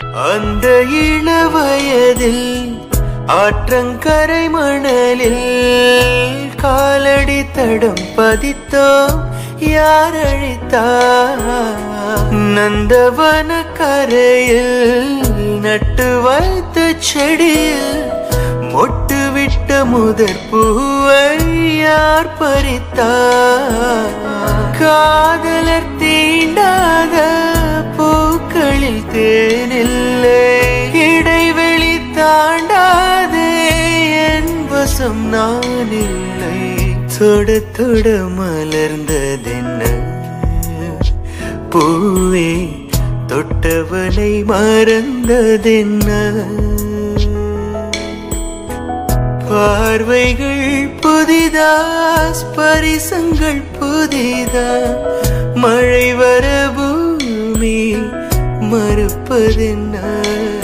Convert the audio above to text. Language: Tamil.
அந்த இளவயதில் ஆற்றங்கரை மணலில் காலடி தடம் பதித்தோம் யார் அழித்தா நந்தவன கரையில் நட்டு வைத்த செடியில் மொட்டு விட்ட முதற் பூவை யார் பறித்தா காதலர் தீண்டாத பூக்களில் தேனில்லை இடைவெளி தாண்டாதே என் வசம் நான் இல்லை தொட தொட மலர்ந்ததென்ன பூவே தொட்டவனை மறந்ததென்ன பார்வைகள் புதிதா ஸ்பரிசங்கள் புதிதா மழை வர பூமி மறுப்பதென்ன